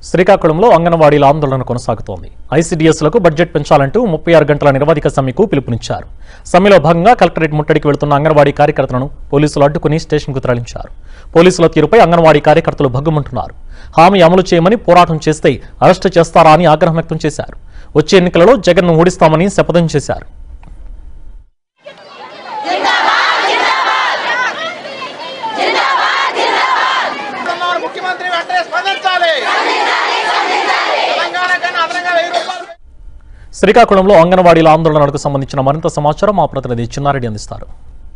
శ్రీకాకుళంలో అంగన్వాడీల ఆందోళన కొనసాగుతోంది ఐసీడీఎస్లకు బడ్జెట్ పెంచాలంటూ ముప్పై ఆరు గంటల నిరవధిక సమ్మెకు పిలుపునిచ్చారు సమ్మెలో భాగంగా కలెక్టరేట్ ముట్టడికి వెళుతున్న అంగన్వాడీ కార్యకర్తలను పోలీసులు అడ్డుకుని స్టేషన్కు తరలించారు పోలీసుల తీరుపై అంగన్వాడీ కార్యకర్తలు భగ్గుమంటున్నారు హామీ అమలు చేయమని పోరాటం చేస్తే అరెస్టు చేస్తారా అని ఆగ్రహం వ్యక్తం చేశారు వచ్చే ఎన్నికలలో జగన్ను ఓడిస్తామని శపథం చేశారు ఉన్నారు ముఖ్యమంత్రి వెంటనే స్పందించాలి తెలంగాణ కన్నా అదనంగా వెయ్యి రూపాయలు శ్రీకాకుళంలో అంగన్వాడీల ఆందోళనకు సంబంధించిన మరింత సమాచారం మా ప్రతినిధి చిన్నారెడ్డి అందిస్తారు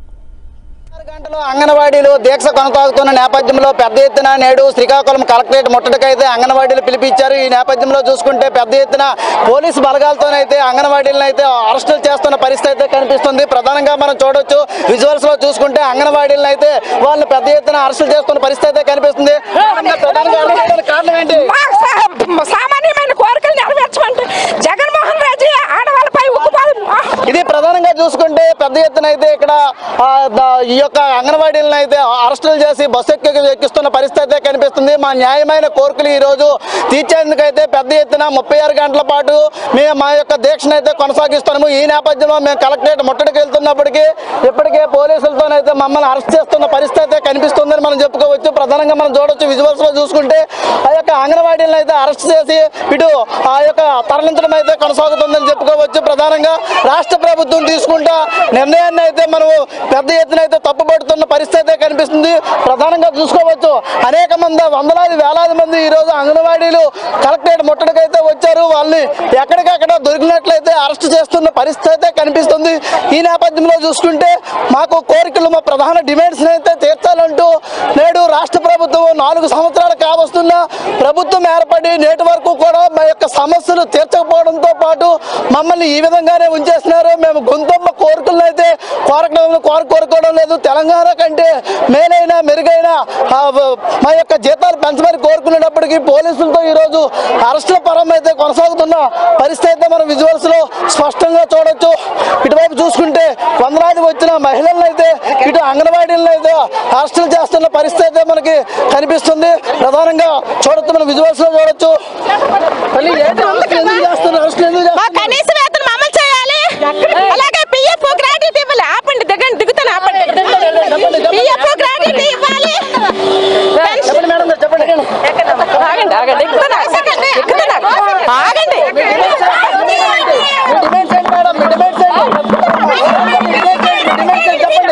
ఆరు గంటలు అంగన్వాడీలు దీక్ష కొనసాగుతున్న నేపథ్యంలో పెద్ద ఎత్తున నేడు శ్రీకాకుళం కలెక్టరేట్ ముట్టడికైతే అంగన్వాడీలు పిలిపించారు ఈ నేపథ్యంలో చూసుకుంటే పెద్ద ఎత్తున పోలీసు బలగాలతోనైతే అంగన్వాడీలను అయితే అరెస్టులు చేస్తున్న పరిస్థితి అయితే కనిపిస్తుంది ప్రధానంగా మనం చూడొచ్చు విజువల్స్ లో చూసుకుంటే అంగన్వాడీలను అయితే వాళ్ళు పెద్ద ఎత్తున అరెస్టులు చేస్తున్న పరిస్థితి అయితే కనిపిస్తుంది ప్రధానంగా అరెస్ట్ చేయడానికి కారణం ఏంటి మా సా- సామాన్యమైన కోరికలు నెరవేర్చమంటే జగన్మోహన్ రెడ్డి ఆడవాళ్ళపై ఉక్కుపాదం ఇది ప్రధానంగా చూసుకుంటే పెద్ద ఎత్తున అయితే ఇక్కడ ఆ, ద- ఈ యొక్క అంగన్వాడీలను అయితే అరెస్టులు చేసి బస్సు ఎక్కి ఎక్కిస్తున్న పరిస్థితి అయితే కనిపిస్తుంది మా న్యాయమైన కోరికలు ఈ రోజు తీర్చేందుకైతే పెద్ద ఎత్తున ముప్పై ఆరు గంటల పాటు మేము మా యొక్క దీక్షను అయితే కొనసాగిస్తున్నాము ఈ నేపథ్యంలో మేము కలెక్టరేట్ ముట్టడికి వెళ్తున్నప్పటికీ ఇప్పటికే పోలీసులతోనైతే మమ్మల్ని అరెస్ట్ చేస్తున్న పరిస్థితి అయితే కనిపిస్తుందని మనం చెప్పుకోవచ్చు ప్రధానంగా మనం చూడొచ్చు విజువల్స్ లో చూసుకుంటే ఆ యొక్క అంగన్వాడీలను అయితే అరెస్ట్ చేసి ఇటు ఆ యొక్క తరలించడం అయితే కొనసాగుతుందని చెప్పుకోవచ్చు ప్రధానంగా రాష్ట్ర ప్రభుత్వం తీసుకుంటా నిర్ణయాన్ని అయితే మనము పెద్ద ఎత్తున అయితే తప్పుపడుతున్న పరిస్థితి అయితే కనిపిస్తుంది ప్రధానంగా చూసుకోవచ్చు అనేక మంది వందలాది వేలాది మంది ఈ రోజు అంగన్వాడీలు కలెక్టరేట్ ముట్టడికైతే వచ్చారు వాళ్ళని ఎక్కడికక్కడ దొరికినట్లయితే అరెస్ట్ చేస్తున్న పరిస్థితి అయితే కనిపిస్తుంది ఈ నేపథ్యంలో చూసుకుంటే మాకు కోరికలు మా ప్రధాన డిమాండ్స్ అయితే తీర్చాలంటూ నేడు రాష్ట్ర ప్రభుత్వం నాలుగు సంవత్సరాలు కావస్తున్న ప్రభుత్వం ఏర్పడి నేటి వరకు కూడా మా యొక్క సమస్యలు తీర్చకపోవడంతో పాటు మమ్మల్ని ఈ విధంగానే ఉంచేస్తున్నారు మేము గొంతమ్మ కోరికలను అయితే కోరకడం కోర కోరుకోవడం లేదు తెలంగాణ కంటే మేలైన మెరుగైన ఆ, వ- మా యొక్క జీతాలు పెంచమని కోరుకునేటప్పటికీ పోలీసులతో ఈరోజు అరెస్టుల పరం అయితే కొనసాగుతున్న పరిస్థితి అయితే మనం విజువల్స్ లో స్పష్టంగా చూడొచ్చు ఇటువైపు చూసుకుంటే వందలాది వచ్చిన మహిళలను అయితే ఇటు అంగన్వాడీలను అయితే అరెస్టులు చేస్తున్న పరిస్థితి అయితే మనకి కనిపిస్తుంది ప్రధానంగా చూడొచ్చు మనం విజువల్స్ లో చూడొచ్చు మళ్ళీ ఏంటి అరెస్టులు ఎందుకు చేస్తున్నారు? అరెస్టులు ఎందుకు మా చేస్తున్నారు? కనీస వేతనం అమలు చేయాలి అలాగే పిఎఫ్ గ్రాట్యుటీ ఇవ్వాలి ఆపండి దిగండి దిగుతాను ఆపండి పిఎఫ్ గ్రాట్యుటీ ఇవ్వాలి పెన్షన్ చెప్పండి మేడం గారు, చెప్పండి ఆగండి ఆగండి ఎక్కుతాను ఎక్కుతాను ఆగండి మీ డిమాండ్స్ ఏంటి మేడం మీ డిమాండ్స్ ఏంటి మీ డిమాండ్స్ ఏంటి? మీ డిమాండ్స్ ఏంటి? చెప్పండి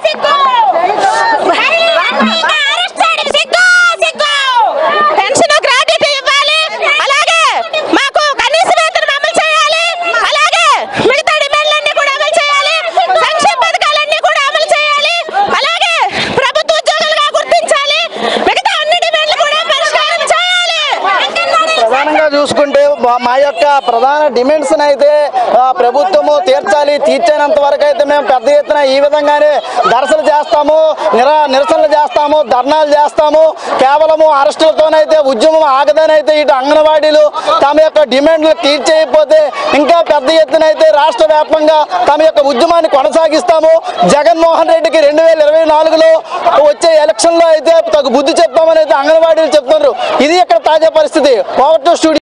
పెన్షన్ గ్రాట్యుటీ ఇవ్వాలి అలాగే మాకు కనీస వేతనం అమలు చేయాలి అలాగే మిగతా డిమాండ్లన్నీ కూడా అమలు చేయాలి సంక్షేమ పథకాలన్నీ కూడా అమలు చేయాలి అలాగే ప్రభుత్వ ఉద్యోగులుగా గుర్తించాలి మిగతా అన్ని డిమాండ్లు కూడా పరిష్కారం చేయాలి ప్రధానంగా చూసుకుంటే మా- మా యొక్క ప్రధాన డిమాండ్స్ అయితే ఆ, ప్రభుత్వము తీర్చాలి తీర్చేంత వరకు అయితే మేము పెద్ద ఎత్తున ఈ విధంగానే దరసలు చేస్తాము నిరా నిరసనలు చేస్తాము ధర్నాలు చేస్తాము కేవలము అరెస్టులతోనైతే ఉద్యమం ఆగదనైతే ఇటు అంగన్వాడీలు తమ యొక్క డిమాండ్లు తీర్చేయకపోతే ఇంకా పెద్ద ఎత్తున అయితే రాష్ట్ర వ్యాప్తంగా తమ యొక్క ఉద్యమాన్ని కొనసాగిస్తాము జగన్మోహన్ రెడ్డికి రెండు వేల ఇరవై నాలుగులో వచ్చే ఎలక్షన్లో అయితే తగు బుద్ధి చెప్తామని అయితే అంగన్వాడీలు చెప్తున్నారు ఇది ఇక్కడ తాజా పరిస్థితి పవర్ టు స్టూడియో